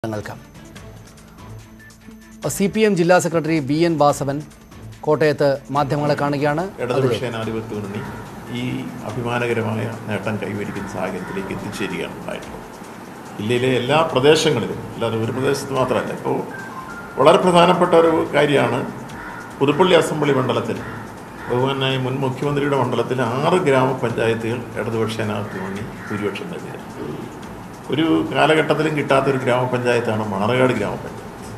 ഞങ്ങൾക്ക് C P M ജില്ലാ secretary B N Vasavan കോട്ടയത്ത് മാധ്യമങ്ങളെ കാണുകയാണ് ഇടതുപക്ഷ ജനാധിപത്യ മുന്നണി ഈ അഭിമാനകരമായ നേട്ടം കൈവരിക്കുന്ന സാഹചര്യത്തിലേക്ക് എത്തിച്ചേരുകയാണ് ഉണ്ടായിട്ടുള്ളത് ജില്ലയിലെ എല്ലാ പ്രദേശങ്ങളിലും അല്ലാതെ ഒരു പ്രദേശത്ത് മാത്രമല്ല ഇപ്പോൾ വളരെ പ്രധാനപ്പെട്ട ഒരു കാര്യമാണ് പുതുപ്പള്ളി അസംബ്ലി മണ്ഡലത്തിൽ ബഹുമാനായ മുൻ മുഖ്യമന്ത്രിയുടെ മണ്ഡലത്തിൽ ആറ് ഗ്രാമപഞ്ചായത്തുകൾ ഇടതുപക്ഷ ജനാധിപത്യ മുന്നണി ഭൂരിപക്ഷം നേടിയത് ഒരു കാലഘട്ടത്തിലും കിട്ടാത്തൊരു ഗ്രാമപഞ്ചായത്താണ് മാറകാട് ഗ്രാമപഞ്ചായത്ത്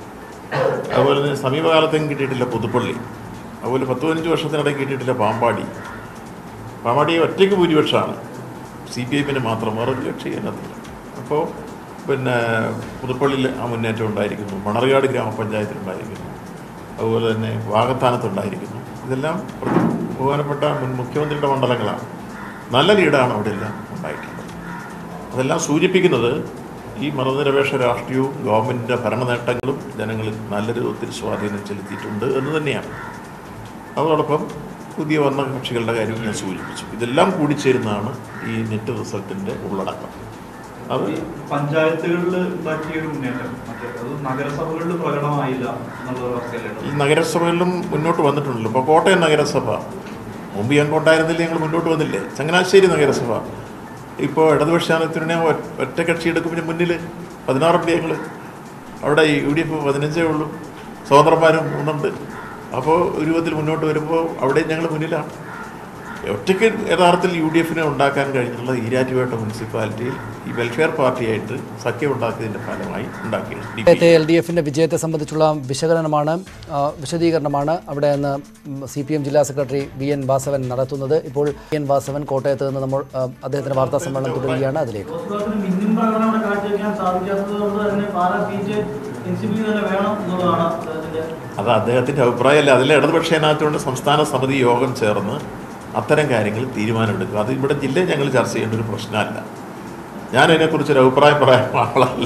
അതുപോലെ തന്നെ സമീപകാലത്തെങ്കിലും കിട്ടിയിട്ടില്ല പുതുപ്പള്ളി അതുപോലെ പത്ത് പതിനഞ്ച് വർഷത്തിനിടെ കിട്ടിയിട്ടില്ല പാമ്പാടി പാമ്പാടി ഒറ്റയ്ക്ക് ഭൂരിപക്ഷമാണ് സി പി ഐപ്പിന് മാത്രം വേറെ ഒരു കക്ഷി അതിനകത്തില്ല അപ്പോൾ പിന്നെ പുതുപ്പള്ളിയിൽ ആ മുന്നേറ്റം ഉണ്ടായിരിക്കുന്നു മണർകാട് ഗ്രാമപഞ്ചായത്തിലുണ്ടായിരിക്കുന്നു അതുപോലെ തന്നെ വാഗത്താനത്തുണ്ടായിരിക്കുന്നു ഇതെല്ലാം ബഹുമാനപ്പെട്ട മുൻ മുഖ്യമന്ത്രിയുടെ മണ്ഡലങ്ങളാണ് നല്ല ലീഡാണ് അവിടെ എല്ലാം ഉണ്ടായിട്ടുള്ളത് അതെല്ലാം സൂചിപ്പിക്കുന്നത് ഈ മതനിരപേക്ഷ രാഷ്ട്രീയവും ഗവൺമെൻറ്റിൻ്റെ ഭരണ നേട്ടങ്ങളും ജനങ്ങളിൽ നല്ലൊരു ഒത്തിരി സ്വാധീനം ചെലുത്തിയിട്ടുണ്ട് എന്ന് തന്നെയാണ് അതോടൊപ്പം പുതിയ വന്ന കക്ഷികളുടെ കാര്യവും ഞാൻ സൂചിപ്പിച്ചു ഇതെല്ലാം കൂടിച്ചേരുന്നതാണ് ഈ നെറ്റ് റിസൾട്ടിൻ്റെ ഉള്ളടക്കം അത് ഈ പഞ്ചായത്തുകളിൽ ഉണ്ടാക്കിയ ഒരു മുന്നേറ്റം മറ്റേ അത് നഗരസഭകളിൽ പ്രകടമായില്ല എന്നുള്ള ഒരു അവസ്ഥയിലാണ് ഈ നഗരസഭകളിലും മുന്നോട്ട് വന്നിട്ടുണ്ടല്ലോ ഇപ്പോൾ കോട്ടയം നഗരസഭ മുമ്പ് ഞാൻ കോട്ടായിരുന്നില്ല ഞങ്ങൾ മുന്നോട്ട് വന്നില്ലേ ചങ്ങനാശ്ശേരി നഗരസഭ ഇപ്പോൾ ഇടതുപക്ഷാനത്തിനെ ഒറ്റ കക്ഷി എടുക്കുമ്പോൾ മുന്നിൽ പതിനാറ് ഞങ്ങൾ അവിടെ യു ഡി എഫ് പതിനഞ്ചേ ഉള്ളൂ സ്വതന്ത്രന്മാരും മൂന്നുണ്ട് അപ്പോൾ ഒരു വിധത്തിൽ മുന്നോട്ട് വരുമ്പോൾ അവിടെ ഞങ്ങൾ മുന്നിലാണ് ഒറ്റയ്ക്ക് യഥാർത്ഥത്തിൽ യു ഡി എഫിനെ ഉണ്ടാക്കാൻ കഴിഞ്ഞിട്ടുള്ള ഈരാറ്റുപേട്ട മുനിസിപ്പാലിറ്റിയിൽ ഈ വെൽഫെയർ പാർട്ടിയായിട്ട് സഖ്യം ഉണ്ടാക്കിയതിൻ്റെ ഫലമായി ഉണ്ടാക്കിയത് കോട്ടയത്തെ എൽ ഡി എഫിൻ്റെ വിജയത്തെ സംബന്ധിച്ചുള്ള വിശകലനമാണ് ആ, വിശദീകരണമാണ് അവിടെ നിന്ന് സി പി എം ജില്ലാ സെക്രട്ടറി ബി എൻ വാസവൻ നടത്തുന്നത് ഇപ്പോൾ ബി എൻ വാസവൻ കോട്ടയത്ത് നിന്ന് നമ്മൾ ആ, അദ്ദേഹത്തിൻ്റെ വാർത്താ സമ്മേളനം തുടരുകയാണ് അതിലേക്ക് ജോസഫിന് മിന്നും പ്രകടനം അവിടെ കാഴ്ചവെക്കാൻ സാധിക്കാത്തത് കൊണ്ട് തന്നെ Pala seat N C P തന്നെ വേണം എന്നുള്ളതാണ് അദ്ദേഹത്തിന്റെ അത് അദ്ദേഹത്തിൻ്റെ അഭിപ്രായമല്ല അതിൽ ഇടതുപക്ഷ ജനാധിപത്യത്തിൻ്റെ സംസ്ഥാന സമിതി യോഗം ചേർന്ന് അത്തരം കാര്യങ്ങൾ തീരുമാനമെടുക്കും അത് ഇവിടെ ജില്ലയിൽ ഞങ്ങൾ ചർച്ച ചെയ്യേണ്ട ഒരു പ്രശ്നമല്ല ഞാൻ അതിനെക്കുറിച്ചൊരു അഭിപ്രായം പറയാൻ ആളല്ല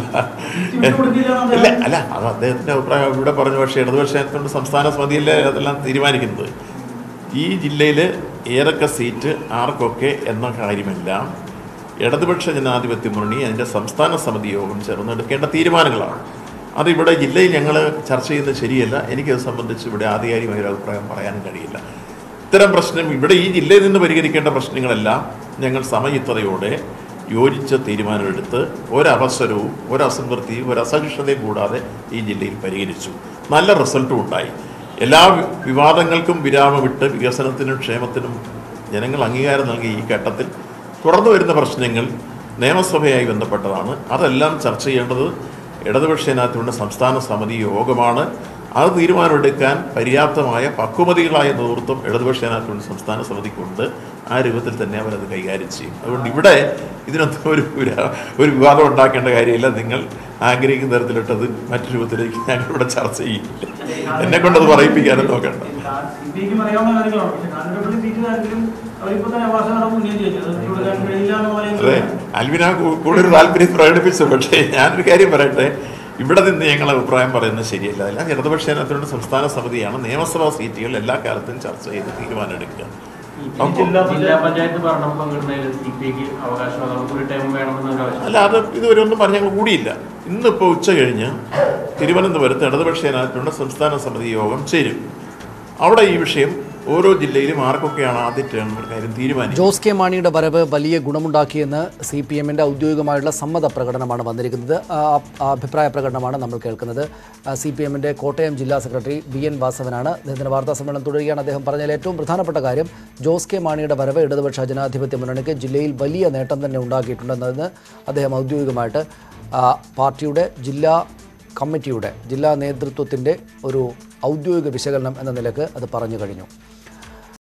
ഇല്ല അല്ല അത് അദ്ദേഹത്തിൻ്റെ അഭിപ്രായം ഇവിടെ പറഞ്ഞു പക്ഷേ ഇടതുപക്ഷ ജനാധിപത്യത്തിൻ്റെ സംസ്ഥാന സമിതിയല്ലേ അതെല്ലാം തീരുമാനിക്കുന്നത് ഈ ജില്ലയിൽ ഏതൊക്കെ സീറ്റ് ആർക്കൊക്കെ എന്ന കാര്യമെല്ലാം ഇടതുപക്ഷ ജനാധിപത്യ മുന്നണി അതിൻ്റെ സംസ്ഥാന സമിതി യോഗം ചേർന്ന് എടുക്കേണ്ട തീരുമാനങ്ങളാണ് അത് ഇവിടെ ജില്ലയിൽ ഞങ്ങൾ ചർച്ച ചെയ്യുന്നത് ശരിയല്ല എനിക്കത് സംബന്ധിച്ച് ഇവിടെ ആധികാരികമായ ഒരു അഭിപ്രായം പറയാനും കഴിയില്ല ഇത്തരം പ്രശ്നം ഇവിടെ ഈ ജില്ലയിൽ നിന്ന് പരിഹരിക്കേണ്ട പ്രശ്നങ്ങളെല്ലാം ഞങ്ങൾ സമയുക്തതയോടെ യോജിച്ച തീരുമാനമെടുത്ത് ഒരവസരവും ഒരസംതൃപ്തിയും ഒരസഹിഷ്ണുതയും കൂടാതെ ഈ ജില്ലയിൽ പരിഹരിച്ചു നല്ല റിസൾട്ടും ഉണ്ടായി എല്ലാ വി- വിവാദങ്ങൾക്കും വിരാമമിട്ട് വികസനത്തിനും ക്ഷേമത്തിനും ജനങ്ങൾ അംഗീകാരം നൽകിയ ഈ ഘട്ടത്തിൽ തുടർന്നു വരുന്ന പ്രശ്നങ്ങൾ നിയമസഭയായി ബന്ധപ്പെട്ടതാണ് അതെല്ലാം ചർച്ച ചെയ്യേണ്ടത് ഇടതുപക്ഷ ജനാധിപത്യത്തിൻ്റെ സംസ്ഥാന സമിതി യോഗമാണ് അത് തീരുമാനമെടുക്കാൻ പര്യാപ്തമായ പക്വമതികളായ നേതൃത്വം ഇടതുപക്ഷ ജനാധിപത്യ സംസ്ഥാന സമിതിക്കുണ്ട് ആ രൂപത്തിൽ തന്നെ അവരത് കൈകാര്യം ചെയ്യും അതുകൊണ്ട് ഇവിടെ ഇതിനൊന്നും ഒരു ഒരു- ഒരു വിവാദം ഉണ്ടാക്കേണ്ട കാര്യമില്ല നിങ്ങൾ ആഗ്രഹിക്കുന്ന തരത്തിലിട്ടത് മറ്റു രൂപത്തിലേക്ക് ഞങ്ങൾ ഇവിടെ ചർച്ച ചെയ്യില്ല എന്നെ കൊണ്ടത് പറയിപ്പിക്കാനും നോക്കണ്ട സി പി ഐക്കും അറിയാവുന്ന കാര്യങ്ങളാണ് പക്ഷെ കാഞ്ഞിരപ്പള്ളി സീറ്റ് കാര്യത്തിലും അവരിപ്പോ തന്നെ അവകാശം ഉന്നയിച്ചു കഴിഞ്ഞു അത് കൊടുക്കാൻ കഴിയില്ല എന്ന് അതെ പറയുന്നത് അൽവിന കൂ- കൂടുതൽ താല്പര്യം പ്രകടിപ്പിച്ചു പക്ഷേ ഞാനൊരു കാര്യം പറയട്ടെ ഇവിടെ നിന്ന് ഞങ്ങൾ അഭിപ്രായം പറയുന്നത് ശരിയല്ല എല്ലാം ഇടതുപക്ഷ ജനത്തിൻ്റെ സംസ്ഥാന സമിതിയാണ് നിയമസഭാ സീറ്റുകൾ എല്ലാ കാലത്തും ചർച്ച ചെയ്ത് തീരുമാനമെടുക്കുക ഈ ജില്ലാ ജില്ലാ പഞ്ചായത്ത് ഭരണം പങ്കിടുന്നതിൽ സി പി ഐക്ക് അവകാശം അതോടൊപ്പം ഒരു ടൈം വേണമെന്ന് ഒരു ആവശ്യം അല്ല അത് ഇതുവരെ ഒന്നും പറഞ്ഞ ഞങ്ങൾ കൂടിയില്ല ഇന്നിപ്പോൾ ഉച്ച കഴിഞ്ഞ് തിരുവനന്തപുരത്ത് ഇടതുപക്ഷ ജനാധിപത്യത്തിൻ്റെ സംസ്ഥാന സമിതി യോഗം ചേരും അവിടെ ഈ വിഷയം ഓരോ ജില്ലയിലും ആർക്കൊക്കെയാണ് ആദ്യ ടേൺ എന്ന കാര്യം തീരുമാനിക്കും ജോസ് കെ മാണിയുടെ വരവ് വലിയ ഗുണമുണ്ടാക്കിയെന്ന് സി പി എമ്മിൻ്റെ ഔദ്യോഗികമായുള്ള സമ്മത പ്രകടനമാണ് വന്നിരിക്കുന്നത് ആ ആ അഭിപ്രായ പ്രകടനമാണ് നമ്മൾ കേൾക്കുന്നത് സി പി എമ്മിൻ്റെ കോട്ടയം ജില്ലാ സെക്രട്ടറി ബി എൻ വാസവനാണ് അദ്ദേഹത്തിൻ്റെ വാർത്താ സമ്മേളനം തുടരുകയാണ് അദ്ദേഹം പറഞ്ഞതിൽ ഏറ്റവും പ്രധാനപ്പെട്ട കാര്യം ജോസ് കെ മാണിയുടെ വരവ് ഇടതുപക്ഷ ജനാധിപത്യ മുന്നണിക്ക് ജില്ലയിൽ വലിയ നേട്ടം തന്നെ ഉണ്ടാക്കിയിട്ടുണ്ടെന്നതിന് അദ്ദേഹം ഔദ്യോഗികമായിട്ട് ആ, പാർട്ടിയുടെ ജില്ലാ കമ്മിറ്റിയുടെ ജില്ലാ നേതൃത്വത്തിൻ്റെ ഒരു ഔദ്യോഗിക വിശകലനം എന്ന നിലക്ക് അത് പറഞ്ഞു കഴിഞ്ഞു